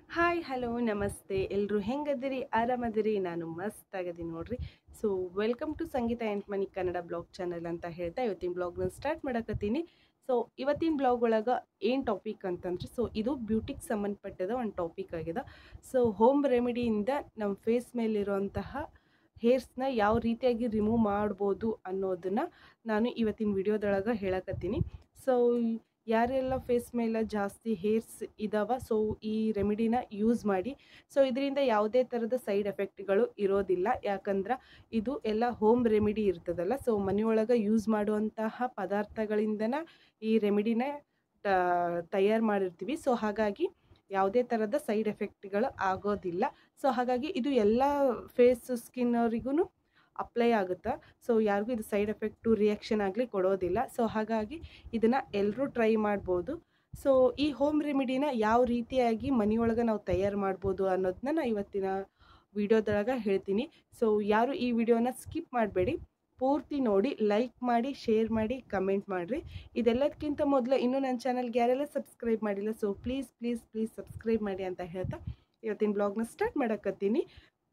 Hi hello ನಮಸ್ತೆ ಎಲ್ಲರೂ ಹೆಂಗದಿರಿ ಆರಾಮದಿರಿ ನಾನು ಮಸ್ತ್ ಆಗದೀನಿ ನೋಡ್ರಿ ಸೊ ವೆಲ್ಕಮ್ ಟು ಸಂಗೀತ ಎಂಟ್ ಮನಿ ಕನ್ನಡ ಬ್ಲಾಗ್ ಚಾನಲ್ ಅಂತ ಹೇಳ್ತಾ ಇವತ್ತಿನ ಬ್ಲಾಗ್ನ ಸ್ಟಾರ್ಟ್ ಮಾಡಕತ್ತೀನಿ ಸೊ ಇವತ್ತಿನ ಬ್ಲಾಗ್ ಒಳಗೆ ಏನು ಟಾಪಿಕ್ ಅಂತಂದ್ರೆ ಸೊ ಇದು ಬ್ಯೂಟಿಗೆ ಸಂಬಂಧಪಟ್ಟದ ಒಂದು ಟಾಪಿಕ್ ಆಗಿದೆ ಸೊ ಹೋಮ್ ರೆಮಿಡಿಯಿಂದ ನಮ್ಮ ಫೇಸ್ ಮೇಲಿರುವಂತಹ ಹೇರ್ಸ್ನ ಯಾವ ರೀತಿಯಾಗಿ ರಿಮೂವ್ ಮಾಡ್ಬೋದು ಅನ್ನೋದನ್ನು ನಾನು ಇವತ್ತಿನ ವಿಡಿಯೋದೊಳಗೆ ಹೇಳಕತ್ತೀನಿ ಸೊ ಯಾರೆಲ್ಲ ಫೇಸ್ ಮೇಲೆ ಜಾಸ್ತಿ ಹೇರ್ಸ್ ಇದಾವ ಸೊ ಈ ರೆಮಿಡಿನ ಯೂಸ್ ಮಾಡಿ ಸೊ ಇದರಿಂದ ಯಾವುದೇ ಥರದ ಸೈಡ್ ಎಫೆಕ್ಟ್ಗಳು ಇರೋದಿಲ್ಲ ಯಾಕಂದ್ರೆ ಇದು ಎಲ್ಲ ಹೋಮ್ ರೆಮಿಡಿ ಇರ್ತದಲ್ಲ ಸೊ ಮನೆಯೊಳಗೆ ಯೂಸ್ ಮಾಡುವಂತಹ ಪದಾರ್ಥಗಳಿಂದನ ಈ ರೆಮಿಡಿನ ತಯಾರು ಮಾಡಿರ್ತೀವಿ ಸೊ ಹಾಗಾಗಿ ಯಾವುದೇ ಥರದ ಸೈಡ್ ಎಫೆಕ್ಟ್ಗಳು ಆಗೋದಿಲ್ಲ ಸೊ ಹಾಗಾಗಿ ಇದು ಎಲ್ಲ ಫೇಸ್ ಸ್ಕಿನ್ನವರಿಗೂ ಅಪ್ಲೈ ಆಗುತ್ತಾ ಸೊ ಯಾರಿಗೂ ಇದು ಸೈಡ್ ಎಫೆಕ್ಟು ರಿಯಾಕ್ಷನ್ ಆಗಲಿ ಕೊಡೋದಿಲ್ಲ ಸೊ ಹಾಗಾಗಿ ಇದನ್ನು ಎಲ್ಲರೂ ಟ್ರೈ ಮಾಡ್ಬೋದು ಸೊ ಈ ಹೋಮ್ ರೆಮಿಡಿನ ಯಾವ ರೀತಿಯಾಗಿ ಮನೆಯೊಳಗೆ ನಾವು ತಯಾರು ಮಾಡ್ಬೋದು ಅನ್ನೋದನ್ನ ನಾನು ಇವತ್ತಿನ ವಿಡಿಯೋದೊಳಗೆ ಹೇಳ್ತೀನಿ ಸೊ ಯಾರು ಈ ವಿಡಿಯೋನ ಸ್ಕಿಪ್ ಮಾಡಬೇಡಿ ಪೂರ್ತಿ ನೋಡಿ ಲೈಕ್ ಮಾಡಿ ಶೇರ್ ಮಾಡಿ ಕಮೆಂಟ್ ಮಾಡಿರಿ ಇದೆಲ್ಲದಕ್ಕಿಂತ ಮೊದಲು ಇನ್ನೂ ನನ್ನ ಚಾನಲ್ಗೆ ಯಾರೆಲ್ಲ ಸಬ್ಸ್ಕ್ರೈಬ್ ಮಾಡಿಲ್ಲ so please please please subscribe ಮಾಡಿ ಅಂತ ಹೇಳ್ತಾ ಇವತ್ತಿನ ಬ್ಲಾಗ್ನ ಸ್ಟಾರ್ಟ್ ಮಾಡಕತ್ತೀನಿ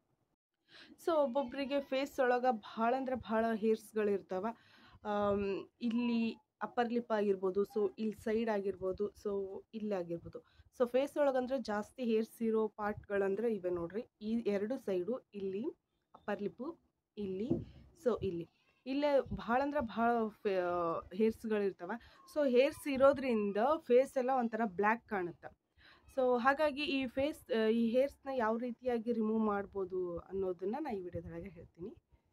ಸೊ ಒಬ್ಬೊಬ್ಬರಿಗೆ ಫೇಸ್ ಒಳಗೆ ಭಾಳ ಅಂದ್ರೆ ಭಾಳ ಹೇರ್ಸ್ಗಳಿರ್ತಾವೆ ಇಲ್ಲಿ ಅಪ್ಪರ್ ಲಿಪ್ ಆಗಿರ್ಬೋದು ಸೊ ಇಲ್ಲಿ ಸೈಡ್ ಆಗಿರ್ಬೋದು ಸೊ ಇಲ್ಲಿ ಆಗಿರ್ಬೋದು ಸೊ ಫೇಸ್ ಒಳಗಂದ್ರೆ ಜಾಸ್ತಿ ಹೇರ್ಸ್ ಇರೋ ಪಾರ್ಟ್ಗಳಂದ್ರೆ ಇವೆ ನೋಡ್ರಿ ಈ ಎರಡು ಸೈಡು ಇಲ್ಲಿ ಅಪ್ಪರ್ ಲಿಪ್ಪು ಇಲ್ಲಿ ಸೊ ಇಲ್ಲಿ ಇಲ್ಲೇ ಭಾಳ ಅಂದ್ರೆ ಭಾಳ ಫೇ ಹೇರ್ಸ್ಗಳಿರ್ತವೆ ಸೊ ಹೇರ್ಸ್ ಇರೋದ್ರಿಂದ ಫೇಸ್ ಎಲ್ಲ ಒಂಥರ ಬ್ಲ್ಯಾಕ್ ಕಾಣುತ್ತೆ ಸೊ ಹಾಗಾಗಿ ಈ ಫೇಸ್ ಈ ಹೇರ್ಸ್ನ ಯಾವ ರೀತಿಯಾಗಿ ರಿಮೂವ್ ಮಾಡ್ಬೋದು ಅನ್ನೋದನ್ನು ನಾನು ಈ ವಿಡಿಯೋದೊಳಗೆ ಹೇಳ್ತೀನಿ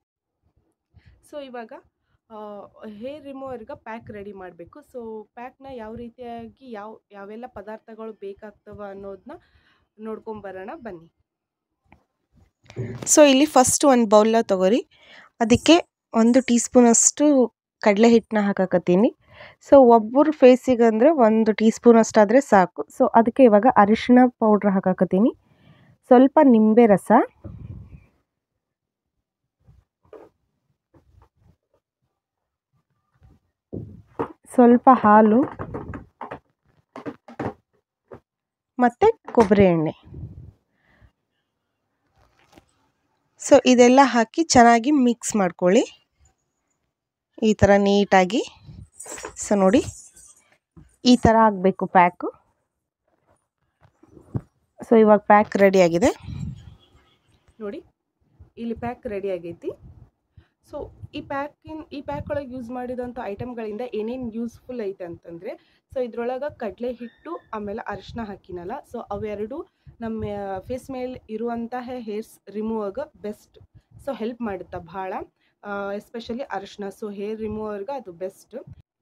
ಸೊ ಇವಾಗ ಹೇರ್ ರಿಮೂವರ್ಗೆ ಪ್ಯಾಕ್ ರೆಡಿ ಮಾಡಬೇಕು ಸೊ ಪ್ಯಾಕ್ನ ಯಾವ ರೀತಿಯಾಗಿ ಯಾವ ಯಾವೆಲ್ಲ ಪದಾರ್ಥಗಳು ಬೇಕಾಗ್ತವ ಅನ್ನೋದನ್ನ ನೋಡ್ಕೊಂಬರೋಣ ಬನ್ನಿ ಸೊ ಇಲ್ಲಿ ಫಸ್ಟ್ ಒಂದು ಬೌಲ್ನ ತೊಗೊರಿ ಅದಕ್ಕೆ ಒಂದು ಟೀ ಸ್ಪೂನಷ್ಟು ಕಡಲೆ ಹಿಟ್ಟನ್ನ ಹಾಕಕತ್ತೀನಿ ಸೊ ಒಬ್ಬರು ಫೇಸಿಗೆ ಅಂದರೆ ಒಂದು ಟೀ ಸ್ಪೂನ್ ಅಷ್ಟಾದರೆ ಸಾಕು ಸೊ ಅದಕ್ಕೆ ಇವಾಗ ಅರಿಶಿಣ ಪೌಡ್ರ್ ಹಾಕಾಕತ್ತೀನಿ ಸ್ವಲ್ಪ ನಿಂಬೆ ರಸ ಸ್ವಲ್ಪ ಹಾಲು ಮತ್ತು ಕೊಬ್ಬರಿ ಎಣ್ಣೆ ಸೊ ಇದೆಲ್ಲ ಹಾಕಿ ಚೆನ್ನಾಗಿ ಮಿಕ್ಸ್ ಮಾಡ್ಕೊಳ್ಳಿ ಈ ಥರ ನೀಟಾಗಿ ಸೊ ನೋಡಿ ಈ ಥರ ಆಗಬೇಕು ಪ್ಯಾಕು ಸೊ ಇವಾಗ ಪ್ಯಾಕ್ ರೆಡಿ ಆಗಿದೆ ನೋಡಿ ಇಲ್ಲಿ ಪ್ಯಾಕ್ ರೆಡಿ ಆಗೈತಿ ಸೊ ಈ ಪ್ಯಾಕಿನ ಈ ಪ್ಯಾಕ್ ಒಳಗೆ ಯೂಸ್ ಮಾಡಿದಂಥ ಐಟಮ್ಗಳಿಂದ ಏನೇನು ಯೂಸ್ಫುಲ್ ಐತೆ ಅಂತಂದರೆ ಸೊ ಇದ್ರೊಳಗೆ ಕಡಲೆ ಹಿಟ್ಟು ಆಮೇಲೆ ಅರಿಶಿನ ಹಾಕಿನಲ್ಲ ಸೊ ಅವೆರಡು ನಮ್ಮ ಫೇಸ್ ಮೇಲೆ ಇರುವಂತಹ ಹೇರ್ಸ್ ರಿಮೂವಾಗ ಬೆಸ್ಟ್ ಸೊ ಹೆಲ್ಪ್ ಮಾಡುತ್ತೆ ಭಾಳ ಎಸ್ಪೆಷಲಿ ಅರಿಶಿನ ಸೊ ಹೇರ್ ರಿಮೂವರ್ಗೆ ಅದು ಬೆಸ್ಟ್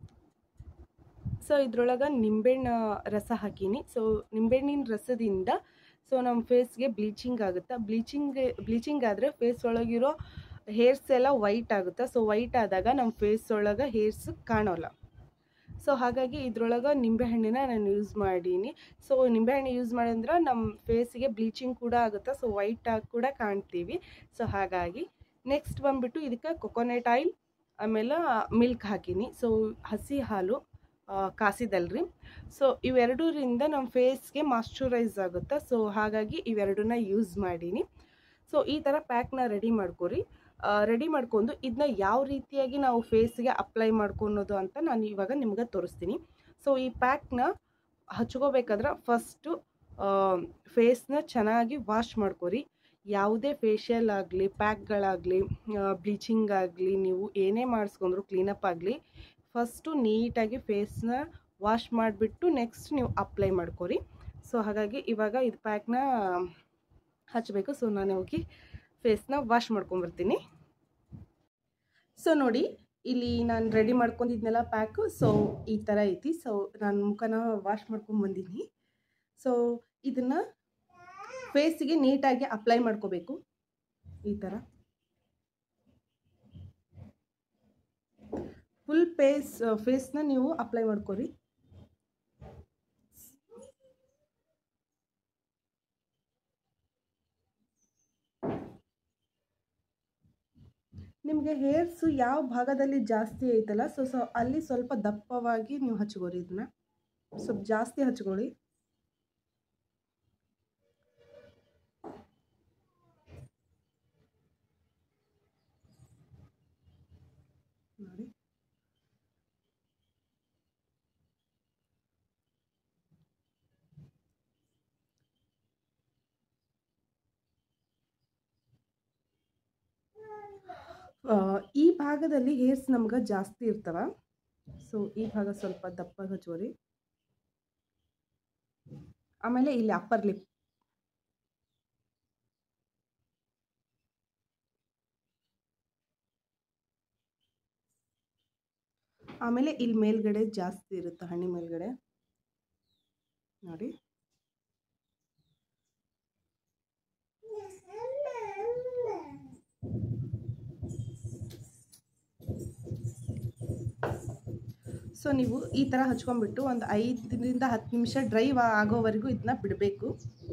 ಸೊ ಇದ್ರೊಳಗೆ ನಿಂಬೆಹಣ್ಣು ರಸ ಹಾಕೀನಿ ಸೊ ನಿಂಬೆಹಣ್ಣಿನ ರಸದಿಂದ ಸೊ ನಮ್ಮ ಫೇಸ್ಗೆ ಬ್ಲೀಚಿಂಗ್ ಆಗುತ್ತೆ ಬ್ಲೀಚಿಂಗ್ ಬ್ಲೀಚಿಂಗ್ ಆದರೆ ಫೇಸ್ ಒಳಗಿರೋ ಹೇರ್ಸ್ ಎಲ್ಲ ವೈಟ್ ಆಗುತ್ತೆ ಸೊ ವೈಟ್ ಆದಾಗ ನಮ್ಮ ಫೇಸ್ ಒಳಗೆ ಹೇರ್ಸ್ ಕಾಣೋಲ್ಲ ಸೊ ಹಾಗಾಗಿ ಇದ್ರೊಳಗೆ ನಿಂಬೆಹಣ್ಣಿನ ನಾನು ಯೂಸ್ ಮಾಡೀನಿ ಸೊ ನಿಂಬೆಹಣ್ಣು ಯೂಸ್ ಮಾಡಿದ್ರೆ ನಮ್ಮ ಫೇಸಿಗೆ ಬ್ಲೀಚಿಂಗ್ ಕೂಡ ಆಗುತ್ತೆ ಸೊ ವೈಟ್ ಆಗಿ ಕೂಡ ಕಾಣ್ತೀವಿ ಸೊ ಹಾಗಾಗಿ ನೆಕ್ಸ್ಟ್ ಬಂದುಬಿಟ್ಟು ಇದಕ್ಕೆ ಕೊಕೊನೆಟ್ ಆಯಿಲ್ ಆಮೇಲೆ ಮಿಲ್ಕ್ ಹಾಕೀನಿ ಸೊ ಹಸಿ ಹಾಲು ಕಾಸಿದಲ್ರಿ ಸೊ ಇವೆರಡರಿಂದ ನಮ್ಮ ಫೇಸ್ಗೆ ಮಾಯ್ಶ್ಚರೈಸ್ ಆಗುತ್ತೆ ಸೊ ಹಾಗಾಗಿ ಇವೆರಡನ್ನ ಯೂಸ್ ಮಾಡೀನಿ ಸೊ ಈ ಥರ ಪ್ಯಾಕ್ನ ರೆಡಿ ಮಾಡ್ಕೊರಿ ರೆಡಿ ಮಾಡ್ಕೊಂಡು ಇದನ್ನ ಯಾವ ರೀತಿಯಾಗಿ ನಾವು ಫೇಸ್ಗೆ ಅಪ್ಲೈ ಮಾಡ್ಕೊಳೋದು ಅಂತ ನಾನು ಇವಾಗ ನಿಮ್ಗೆ ತೋರಿಸ್ತೀನಿ ಸೊ ಈ ಪ್ಯಾಕ್ನ ಹಚ್ಕೋಬೇಕಾದ್ರೆ ಫಸ್ಟು ಫೇಸ್ನ ಚೆನ್ನಾಗಿ ವಾಶ್ ಮಾಡ್ಕೊರಿ ಯಾವುದೇ ಫೇಶಿಯಲ್ ಆಗಲಿ ಪ್ಯಾಕ್ಗಳಾಗಲಿ ಬ್ಲೀಚಿಂಗ್ ಆಗಲಿ ನೀವು ಏನೇ ಮಾಡಿಸ್ಕೊಂಡ್ರು ಕ್ಲೀನಪ್ ಆಗಲಿ ಫಸ್ಟು ನೀಟಾಗಿ ಫೇಸ್ನ ವಾಶ್ ಮಾಡಿಬಿಟ್ಟು ನೆಕ್ಸ್ಟ್ ನೀವು ಅಪ್ಲೈ ಮಾಡ್ಕೊರಿ ಸೊ ಹಾಗಾಗಿ ಇವಾಗ ಇದು ಪ್ಯಾಕ್ನ ಹಚ್ಚಬೇಕು ಸೊ ನಾನು ಹೋಗಿ ಫೇಸ್ನ ವಾಶ್ ಮಾಡ್ಕೊಂಬರ್ತೀನಿ ಸೊ ನೋಡಿ ಇಲ್ಲಿ ನಾನು ರೆಡಿ ಮಾಡ್ಕೊಂಡಿದ್ನೆಲ್ಲ ಪ್ಯಾಕು ಸೊ ಈ ಥರ ಐತಿ ಸೊ ನಾನು ಮುಖನ ವಾಶ್ ಮಾಡ್ಕೊಂಬಂದೀನಿ ಸೊ ಇದನ್ನು ಫೇಸಿಗೆ ನೀಟಾಗಿ ಅಪ್ಲೈ ಮಾಡ್ಕೋಬೇಕು ಈ ಥರ ಫುಲ್ ಫೇಸ್ ಫೇಸ್ನ ನೀವು ಅಪ್ಲೈ ಮಾಡ್ಕೊರಿ ನಿಮಗೆ ಹೇರ್ಸು ಯಾವ ಭಾಗದಲ್ಲಿ ಜಾಸ್ತಿ ಐತಲ್ಲ ಸೊ ಸೊ ಅಲ್ಲಿ ಸ್ವಲ್ಪ ದಪ್ಪವಾಗಿ ನೀವು ಹಚ್ಕೋರಿ ಇದನ್ನ ಸ್ವಲ್ಪ ಜಾಸ್ತಿ ಹಚ್ಕೊಳ್ಳಿ ನೋಡಿ ಆ, ಈ ಭಾಗದಲ್ಲಿ ಹೇರ್ಸ್ ನಮ್ಗೆ ಜಾಸ್ತಿ ಇರ್ತವ ಸೊ ಈ ಭಾಗ ಸ್ವಲ್ಪ ದಪ್ಪ ಹಚ್ಚೋರಿ ಆಮೇಲೆ ಇಲ್ಲಿ ಅಪ್ಪರ್ ಲಿಪ್ ಆಮೇಲೆ ಇಲ್ಲಿ ಮೇಲ್ಗಡೆ ಜಾಸ್ತಿ ಇರುತ್ತೆ ಹಣ್ಣಿ ಮೇಲ್ಗಡೆ ನೋಡಿ ಸೊ ನೀವು ಈ ಥರ ಹಚ್ಕೊಂಡ್ಬಿಟ್ಟು ಒಂದು ಐದರಿಂದ ಹತ್ತು ನಿಮಿಷ ಡ್ರೈ ಆಗೋವರೆಗೂ ಇದನ್ನ ಬಿಡಬೇಕು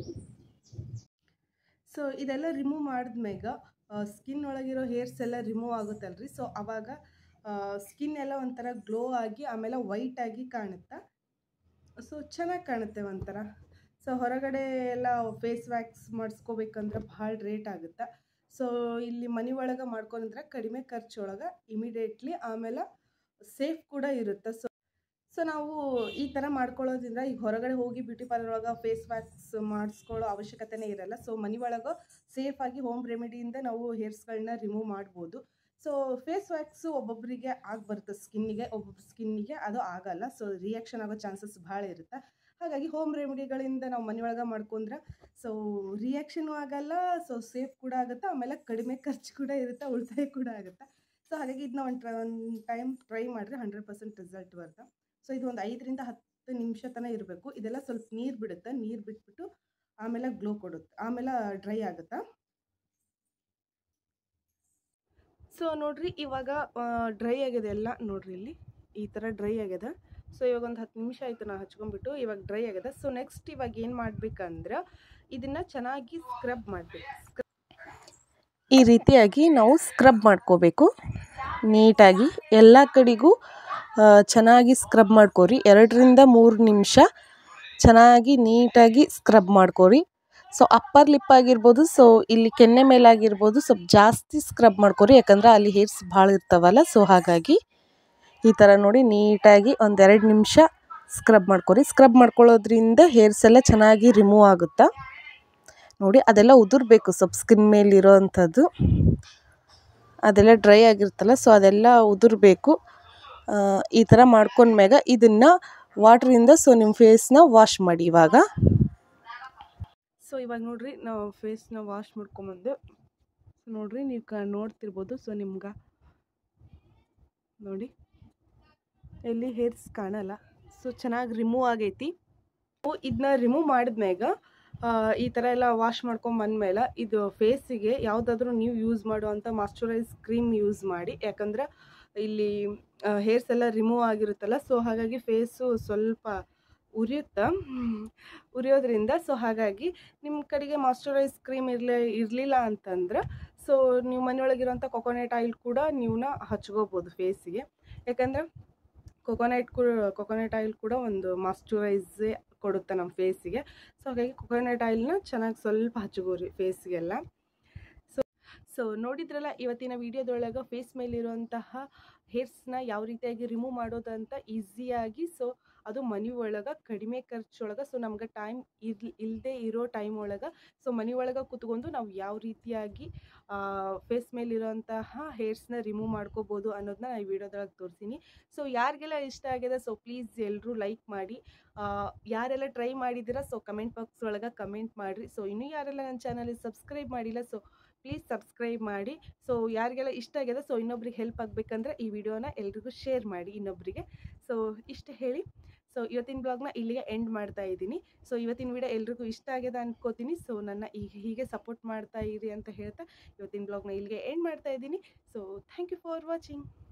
ಸೊ ಇದೆಲ್ಲ ರಿಮೂವ್ ಮಾಡಿದ್ಮೇಗ ಸ್ಕಿನ್ ಒಳಗಿರೋ ಹೇರ್ಸ್ ಎಲ್ಲ ರಿಮೂವ್ ಆಗುತ್ತಲ್ರಿ ಸೊ ಅವಾಗ ಸ್ಕಿನ್ ಎಲ್ಲ ಒಂಥರ ಗ್ಲೋ ಆಗಿ ಆಮೇಲೆ ವೈಟ್ ಆಗಿ ಕಾಣುತ್ತೆ ಸೊ ಚೆನ್ನಾಗಿ ಕಾಣುತ್ತೆ ಒಂಥರ ಸೊ ಹೊರಗಡೆ ಎಲ್ಲ ಫೇಸ್ ವ್ಯಾಕ್ಸ್ ಮಾಡಿಸ್ಕೋಬೇಕಂದ್ರೆ ಭಾಳ ರೇಟ್ ಆಗುತ್ತೆ ಸೊ ಇಲ್ಲಿ ಮನೆ ಒಳಗೆ ಮಾಡ್ಕೊಂಡ್ರೆ ಕಡಿಮೆ ಖರ್ಚೊಳಗೆ ಇಮಿಡಿಯೇಟ್ಲಿ ಆಮೇಲೆ ಸೇಫ್ ಕೂಡ ಇರುತ್ತೆ ಸೊ ಸೊ ನಾವು ಈ ಥರ ಮಾಡ್ಕೊಳ್ಳೋದ್ರಿಂದ ಈಗ ಹೊರಗಡೆ ಹೋಗಿ ಬ್ಯೂಟಿ ಪಾರ್ಲರ್ ಒಳಗೆ ಫೇಸ್ ವ್ಯಾಕ್ಸ್ ಮಾಡಿಸ್ಕೊಳ್ಳೋ ಅವಶ್ಯಕತೆನೇ ಇರಲ್ಲ ಸೊ ಮನೆ ಒಳಗೆ ಸೇಫಾಗಿ ಹೋಮ್ ರೆಮಿಡಿಯಿಂದ ನಾವು ಹೇರ್ಸ್ಗಳನ್ನ ರಿಮೂವ್ ಮಾಡ್ಬೋದು ಸೊ ಫೇಸ್ ವ್ಯಾಕ್ಸು ಒಬ್ಬೊಬ್ಬರಿಗೆ ಆಗಿ ಬರುತ್ತೆ ಸ್ಕಿನ್ನಿಗೆ ಒಬ್ಬೊಬ್ಬರು ಸ್ಕಿನ್ನಿಗೆ ಅದು ಆಗಲ್ಲ ಸೊ ರಿಯಾಕ್ಷನ್ ಆಗೋ ಚಾನ್ಸಸ್ ಭಾಳ ಇರುತ್ತೆ ಹಾಗಾಗಿ ಹೋಮ್ ರೆಮಿಡಿಗಳಿಂದ ನಾವು ಮನೆಯೊಳಗೆ ಮಾಡ್ಕೊಂಡ್ರೆ ಸೊ ರಿಯಾಕ್ಷನು ಆಗಲ್ಲ ಸೊ ಸೇಫ್ ಕೂಡ ಆಗುತ್ತೆ ಆಮೇಲೆ ಕಡಿಮೆ ಖರ್ಚು ಕೂಡ ಇರುತ್ತೆ ಉಳಿತಾಯ ಕೂಡ ಆಗುತ್ತೆ ಸೊ ಹಾಗಾಗಿ ಇದನ್ನ ಒಂದು ಟ್ರೈ ಒಂದು ಟೈಮ್ ಟ್ರೈ ಮಾಡಿದ್ರೆ ಹಂಡ್ರೆಡ್ ಪರ್ಸೆಂಟ್ ರಿಸಲ್ಟ್ ಬರುತ್ತೆ ಸೊ ಇದು ಒಂದು ಐದರಿಂದ ಹತ್ತು ನಿಮಿಷ ತನಕ ಇರಬೇಕು ಇದೆಲ್ಲ ಸ್ವಲ್ಪ ನೀರು ಬಿಡುತ್ತೆ ನೀರು ಬಿಟ್ಬಿಟ್ಟು ಆಮೇಲೆ ಗ್ಲೋ ಕೊಡುತ್ತೆ ಆಮೇಲೆ ಡ್ರೈ ಆಗುತ್ತೆ ಸೊ ನೋಡ್ರಿ ಇವಾಗ ಡ್ರೈ ಆಗಿದೆ ಎಲ್ಲ ನೋಡ್ರಿ ಇಲ್ಲಿ ಈ ಥರ ಡ್ರೈ ಆಗಿದೆ ಸೊ ಇವಾಗ ಒಂದು ಹತ್ತು ನಿಮಿಷ ಆಯಿತು ನಾ ಹಚ್ಕೊಂಡ್ಬಿಟ್ಟು ಇವಾಗ ಡ್ರೈ ಆಗಿದೆ ಸೊ ನೆಕ್ಸ್ಟ್ ಇವಾಗ ಏನು ಮಾಡ್ಬೇಕಂದ್ರೆ ಇದನ್ನು ಚೆನ್ನಾಗಿ ಸ್ಕ್ರಬ್ ಮಾಡಬೇಕು ಈ ರೀತಿಯಾಗಿ ನಾವು ಸ್ಕ್ರಬ್ ಮಾಡ್ಕೋಬೇಕು ನೀಟಾಗಿ ಎಲ್ಲ ಕಡೆಗೂ ಆ, ಚೆನ್ನಾಗಿ ಸ್ಕ್ರಬ್ ಮಾಡ್ಕೋರಿ ಎರಡರಿಂದ ಮೂರು ನಿಮಿಷ ಚೆನ್ನಾಗಿ ನೀಟಾಗಿ ಸ್ಕ್ರಬ್ ಮಾಡ್ಕೋರಿ ಸೊ ಅಪ್ಪರ್ ಲಿಪ್ ಆಗಿರ್ಬೋದು ಸೊ ಇಲ್ಲಿ ಕೆನ್ನೆ ಮೇಲಾಗಿರ್ಬೋದು ಸ್ವಲ್ಪ ಜಾಸ್ತಿ ಸ್ಕ್ರಬ್ ಮಾಡ್ಕೋರಿ ಯಾಕಂದ್ರೆ ಅಲ್ಲಿ ಹೇರ್ಸ್ ಭಾಳ ಇರ್ತಾವಲ್ಲ ಸೊ ಹಾಗಾಗಿ ಈ ಥರ ನೋಡಿ ನೀಟಾಗಿ ಒಂದೆರಡು ನಿಮಿಷ ಸ್ಕ್ರಬ್ ಮಾಡ್ಕೋರಿ ಸ್ಕ್ರಬ್ ಮಾಡ್ಕೊಳ್ಳೋದ್ರಿಂದ ಹೇರ್ಸ್ ಎಲ್ಲ ಚೆನ್ನಾಗಿ ರಿಮೂವ್ ಆಗುತ್ತಾ ನೋಡಿ ಅದೆಲ್ಲ ಉದುರಬೇಕು ಸ್ವಲ್ಪ ಸ್ಕಿನ್ ಮೇಲೆ ಇರೋವಂಥದ್ದು ಅದೆಲ್ಲ ಡ್ರೈ ಆಗಿರ್ತಲ್ಲ ಸೊ ಅದೆಲ್ಲ ಉದುರಬೇಕು ಈ ಥರ ಮಾಡ್ಕೊಂಡ್ಮ್ಯಾಗ ಇದನ್ನು ವಾಟ್ರಿಂದ ಸೊ ನಿಮ್ಮ ಫೇಸ್ನ ವಾಶ್ ಮಾಡಿ ಇವಾಗ ಸೊ ಇವಾಗ ನೋಡ್ರಿ ನಾವು ಫೇಸ್ನ ವಾಶ್ ಮಾಡ್ಕೊಂಬಂದು ನೋಡ್ರಿ ನೀವು ಕ ನೋಡ್ತಿರ್ಬೋದು ಸೊ ನಿಮ್ಗೆ ನೋಡಿ ಎಲ್ಲಿ ಹೇರ್ಸ್ ಕಾಣಲ್ಲ ಸೊ ಚೆನ್ನಾಗಿ ರಿಮೂವ್ ಆಗೈತಿ ಇದನ್ನ ರಿಮೂವ್ ಮಾಡಿದ್ಮ್ಯಾಗ ಆ, ಈ ಥರ ಎಲ್ಲ ವಾಶ್ ಮಾಡ್ಕೊಂಬಂದ್ಮೇಲೆ ಇದು ಫೇಸಿಗೆ ಯಾವುದಾದ್ರೂ ನೀವು ಯೂಸ್ ಮಾಡುವಂಥ ಮಾಯ್ಶ್ಚರೈಸ್ ಕ್ರೀಮ್ ಯೂಸ್ ಮಾಡಿ ಯಾಕಂದ್ರೆ ಇಲ್ಲಿ ಹೇರ್ಸ್ ಎಲ್ಲ ರಿಮೂವ್ ಆಗಿರುತ್ತಲ್ಲ ಸೊ ಹಾಗಾಗಿ ಫೇಸು ಸ್ವಲ್ಪ ಉರಿಯುತ್ತೆ ಹ್ಮ್. ಉರಿಯೋದ್ರಿಂದ ಸೊ ಹಾಗಾಗಿ ನಿಮ್ಮ ಕಡೆಗೆ ಮಾಯ್ಶ್ಚರೈಸ್ ಕ್ರೀಮ್ ಇರಲಿ ಇರಲಿಲ್ಲ ಅಂತಂದ್ರೆ ಸೊ ನೀವು ಮನೆಯೊಳಗಿರೋಂಥ ಕೊಕೊನೆಟ್ ಆಯಿಲ್ ಕೂಡ ನೀವನ್ನ ಹಚ್ಕೋಬೋದು ಫೇಸಿಗೆ ಯಾಕಂದ್ರೆ ಕೊಕೊನೆಟ್ ಕೂಡ ಕೊಕೊನೆಟ್ ಆಯಿಲ್ ಕೂಡ ಒಂದು ಮಾಯ್ಶ್ಚರೈಸೇ ಕೊಡುತ್ತೆ ನಮ್ಮ ಫೇಸಿಗೆ ಸೊ ಹಾಗಾಗಿ ಕೊಕೊನೆಟ್ ಆಯಿಲ್ನ ಚೆನ್ನಾಗಿ ಸ್ವಲ್ಪ ಹಚ್ಕೋರಿ ಫೇಸ್ಗೆಲ್ಲ ಸೊ ಸೊ ನೋಡಿದ್ರಲ್ಲ ಇವತ್ತಿನ ವಿಡಿಯೋದೊಳಗೆ ಫೇಸ್ ಮೇಲಿರುವಂತಹ ಹೇರ್ಸ್ನ ಯಾವ ರೀತಿಯಾಗಿ ರಿಮೂವ್ ಮಾಡೋದಂತ ಈಸಿಯಾಗಿ ಸೊ ಅದು ಮನೆ ಒಳಗೆ ಕಡಿಮೆ ಖರ್ಚೊಳಗೆ ಸೊ ನಮ್ಗೆ ಟೈಮ್ ಇರ್ ಇಲ್ಲದೆ ಇರೋ ಟೈಮ್ ಒಳಗೆ ಸೊ ಮನೆ ಒಳಗೆ ಕುತ್ಕೊಂಡು ನಾವು ಯಾವ ರೀತಿಯಾಗಿ ಫೇಸ್ ಮೇಲಿರೋಂತಹ ಹೇರ್ಸ್ನ ರಿಮೂವ್ ಮಾಡ್ಕೋಬೋದು ಅನ್ನೋದನ್ನ ನಾನು ಈ ವಿಡಿಯೋದೊಳಗೆ ತೋರಿಸ್ತೀನಿ ಸೊ ಯಾರಿಗೆಲ್ಲ ಇಷ್ಟ ಆಗಿದೆ ಸೊ ಪ್ಲೀಸ್ ಎಲ್ಲರೂ ಲೈಕ್ ಮಾಡಿ ಆ, ಯಾರೆಲ್ಲ ಟ್ರೈ ಮಾಡಿದ್ದೀರಾ ಸೊ ಕಮೆಂಟ್ ಬಾಕ್ಸ್ ಒಳಗೆ ಕಮೆಂಟ್ ಮಾಡಿರಿ ಸೊ ಇನ್ನೂ ಯಾರೆಲ್ಲ ನನ್ನ ಚಾನಲಿಗೆ ಸಬ್ಸ್ಕ್ರೈಬ್ ಮಾಡಿಲ್ಲ ಸೊ ಪ್ಲೀಸ್ ಸಬ್ಸ್ಕ್ರೈಬ್ ಮಾಡಿ ಸೊ ಯಾರಿಗೆಲ್ಲ ಇಷ್ಟ ಆಗಿದೆ ಸೊ ಇನ್ನೊಬ್ರಿಗೆ ಹೆಲ್ಪ್ ಆಗಬೇಕಂದ್ರೆ ಈ ವಿಡಿಯೋನ ಎಲ್ರಿಗೂ ಶೇರ್ ಮಾಡಿ ಇನ್ನೊಬ್ಬರಿಗೆ ಸೊ ಇಷ್ಟು ಹೇಳಿ ಸೊ ಇವತ್ತಿನ ಬ್ಲಾಗ್ನ ಇಲ್ಲಿಗೆ ಎಂಡ್ ಮಾಡ್ತಾ ಇದ್ದೀನಿ ಸೊ ಇವತ್ತಿನ ವಿಡಿಯೋ ಎಲ್ರಿಗೂ ಇಷ್ಟ ಆಗಿದೆ ಅನ್ಕೋತೀನಿ ಸೊ ನನ್ನ ಈಗ ಹೀಗೆ ಸಪೋರ್ಟ್ ಮಾಡ್ತಾ ಇರಿ ಅಂತ ಹೇಳ್ತಾ ಇವತ್ತಿನ ಬ್ಲಾಗ್ನ ಇಲ್ಲಿಗೆ ಎಂಡ್ ಮಾಡ್ತಾ ಇದ್ದೀನಿ so thank you for watching